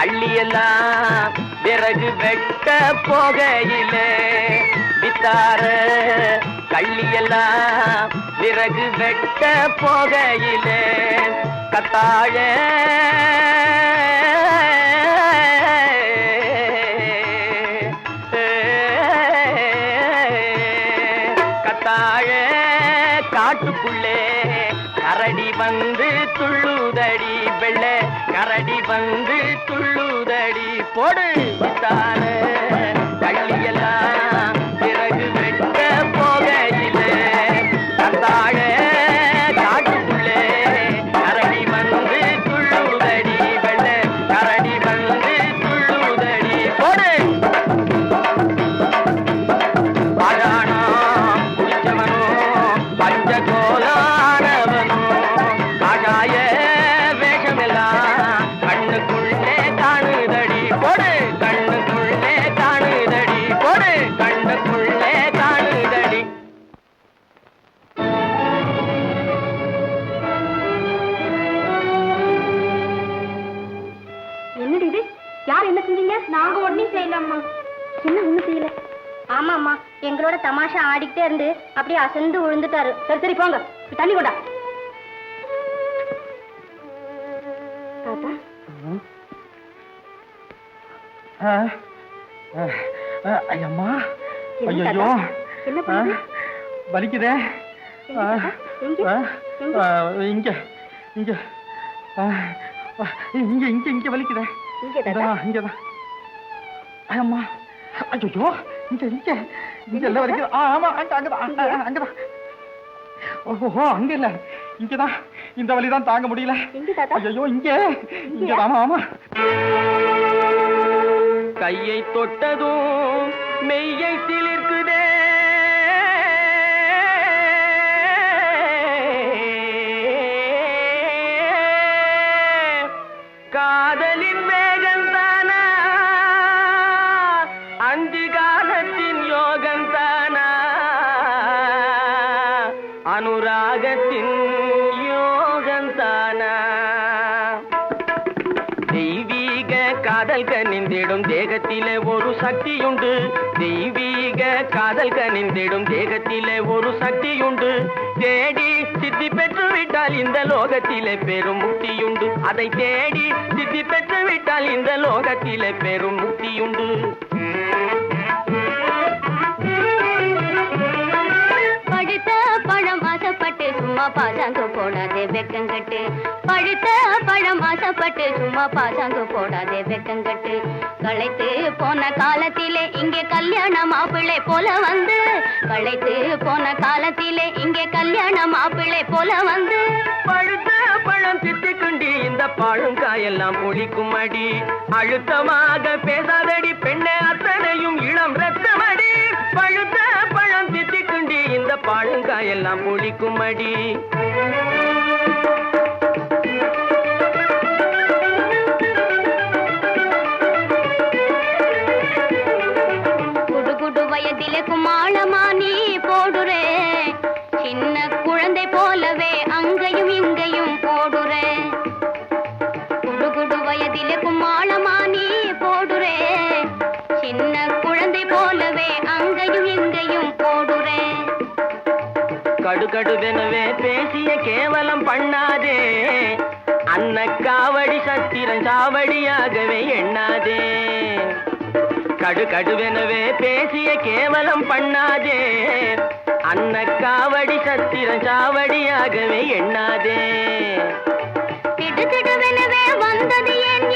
கள்ளியெல்லாம் விறகு வெட்ட போகையிலே வித்தார கள்ளியெல்லாம் விறகு வெட்ட போகையிலே கத்தாழ கத்தாழ காட்டுக்குள்ளே கரடி வந்து துள்ளுதடி வெள்ள கரடி வந்து துள்ளுதடி போடு வித்தார கள்ளியெல்லாம் பிறகு வெட்ட போகையிலே கத்தாழ காட்டுக்குள்ளே கரடி வந்து துள்ளுதடி வெள்ள கரடி வந்து துள்ளுதடி போடு அழானா குடிச்சவனோ பஞ்சகோலானவனோ காஷாய வேஷமெல்லாம் கண்ணுக்குள்ளே காணுதடி போடு கண்ணுக்குள்ளே காணுதடி போடு கண்ணுக்குள்ளே காணுதடி என்னடி இது யார் என்ன செஞ்சீங்க நாங்க ஒண்ணும் செய்யலம்மா என்ன ஒண்ணும் செய்யல ஆமாம்மா எங்களோட தமாஷா ஆடிக்கிட்டே இருந்து அப்படியே அசந்து விழுந்துட்டாரு சரி சரி போங்க போய் தண்ணி கொண்டா தாத்தா ஐயம்மா என்ன ஐயோ தாத்தா? என்ன பண்ணுது? வலிக்குதே எங்க தாத்தா? எங்க? ஆ, எங்க? ஆ, இங்க இங்க ஆ, ஆ, இங்க இங்க இங்க வலிக்குதே இங்க தாத்தா? இங்கதான், இங்கதான் ஐயம்மா ஐயோ இங்க இங்க இங்க எல்லாம் வலிக்குது ஆ, ஆமா அங்க அங்கதான் அங்க, இங்கயா? அங்கதான் ஓஹோ அங்க இல்ல இங்கதான் இந்த வலிதான் தாங்க முடியல எங்க தாத்தா? ஐயோ இங்க இங்க ஆமா ஆமா கையை தொட்டதும் மெய்யை சிலிர்க்குதே காதலின் வேகந்தானா அந்திகாலத்தின் யோகந்தானா அனுராகத்தின் யோகந்தானா தெய்வீக காதல் கனிந்திடும் தேகத்திலே ஒரு சக்தியுண்டு தெய்வீக காதல் கனிந்திடும் தேகத்திலே ஒரு சக்தியுண்டு தேடி சித்தி பெற்று விட்டால் இந்த லோகத்திலே பெரும் முக்தியுண்டு அதை தேடி சித்தி பெற்று விட்டால் இந்த லோகத்திலே பெரும் முக்தியுண்டு பழுத்த பழம் ஆசைப்பட்டு சும்மா பாசாங்க போடாதே வெக்கங்கட்டு பழுத்த பழம் ஆசைப்பட்டு சும்மா பாசாங்க போடாதே வெக்கங்கட்டு களைத்து போன காலத்திலே இங்கே கல்யாண மாப்பிள்ளை போல வந்து களைத்து போன காலத்திலே இங்கே கல்யாண மாப்பிள்ளை போல வந்து பழுத்த பழம் தித்திக்குண்டி இந்த பழங்காயெல்லாம் ஒழிக்கும் அடி அழுத்தமாக பேசாதடி பெண்ணே அத்தனையும் இளம் ரத்தமடி பழுத்த பழம் தித்திக்குண்டி இந்த பழங்காயெல்லாம் ஒழிக்கும் அடி குடு குடு வயதிலே குமாளமா நீ போடுறே சின்ன குழந்தை போலவே அங்கேயும் இங்கேயும் போடுறே குடு குடு வயதிலே குமாளமா நீ போடுறே சின்ன குழந்தை போலவே அங்கேயும் இங்கேயும் போடுறே கடுகடுவெனவே பேசிய கேவலம் பண்ணாதே அன்ன காவடி சத்திரன் சாவடியாகவே எண்ணாதே கடுகடுவெனவே பேசிய கேவலம் பண்ணாதே அன்ன காவடி சத்திரன் சாவடியாகவே எண்ணாதே திடுதிடுவெனவே வந்தது என்